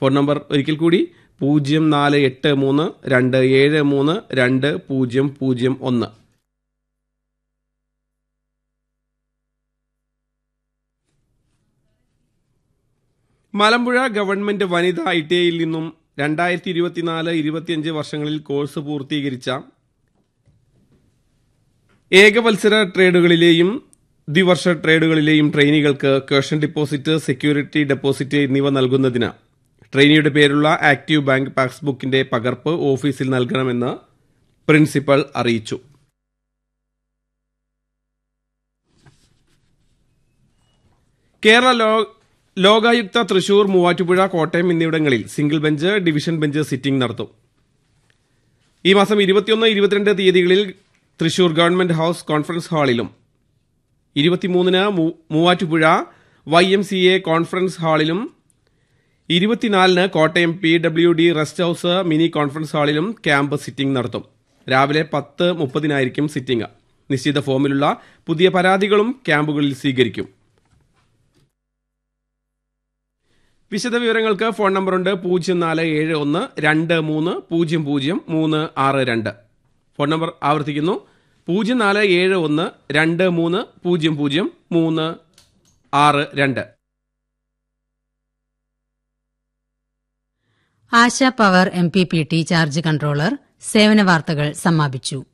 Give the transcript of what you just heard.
phone number ഒരിക്കൽ കൂടി പൂജ്യം നാല് എട്ട് മൂന്ന് രണ്ട് ഏഴ് മൂന്ന് രണ്ട് പൂജ്യം പൂജ്യം ഒന്ന് മലമ്പുഴ ഗവൺമെന്റ് വനിതാ ഐ ടി ഐയിൽ നിന്നും രണ്ടായിരത്തി ഇരുപത്തിനാല് ഇരുപത്തിയഞ്ച് വർഷങ്ങളിൽ കോഴ്സ് പൂർത്തീകരിച്ച ഏകവത്സര ട്രേഡുകളിലെയും ദ്വിവർഷ ട്രേഡുകളിലെയും ട്രെയിനികൾക്ക് ക്വഷൻ ഡിപ്പോസിറ്റ് സെക്യൂരിറ്റി ഡെപ്പോസിറ്റ് എന്നിവ നൽകുന്നതിന് ട്രെയിനിയുടെ പേരുള്ള ആക്റ്റീവ് ബാങ്ക് പാസ്ബുക്കിന്റെ പകർപ്പ് ഓഫീസിൽ നൽകണമെന്ന് പ്രിൻസിപ്പൽ അറിയിച്ചു കേരള ലോ ലോകായുക്ത തൃശൂർ മൂവാറ്റുപുഴ കോട്ടയം എന്നിവിടങ്ങളിൽ single bench division bench sitting നടത്തും ഈ മാസം ഇരുപത്തിയൊന്ന് ഇരുപത്തിരണ്ട് തീയതികളിൽ തൃശൂർ ഗവൺമെന്റ് ഹൌസ് കോൺഫറൻസ് ഹാളിലും ഇരുപത്തിമൂന്നിന് മൂ- Muvattupuzha Y M C A conference ഹാളിലും ഇരുപത്തിനാലിന് Kottayam P W D rest house mini conference ഹാളിലും ക്യാമ്പ് സിറ്റിംഗ് നടത്തും രാവിലെ പത്ത് മുപ്പതിനായിരിക്കും സിറ്റിംഗ് നിശ്ചിത ഫോമിലുള്ള പുതിയ പരാതികളും ക്യാമ്പുകളിൽ സ്വീകരിക്കും വിശദവിവരങ്ങൾക്ക് ഫോൺ നമ്പറുണ്ട് പൂജ്യം നാല് ഏഴ് ഒന്ന് രണ്ട് മൂന്ന് പൂജ്യം പൂജ്യം മൂന്ന് ആറ് രണ്ട് ഫോൺ നമ്പർ ആവർത്തിക്കുന്നു പൂജ്യം നാല് ഏഴ് ഒന്ന് രണ്ട് മൂന്ന് പൂജ്യം പൂജ്യം മൂന്ന് ആറ് രണ്ട് Asha power M P P T charge controller സേവന വാർത്തകൾ സമാപിച്ചു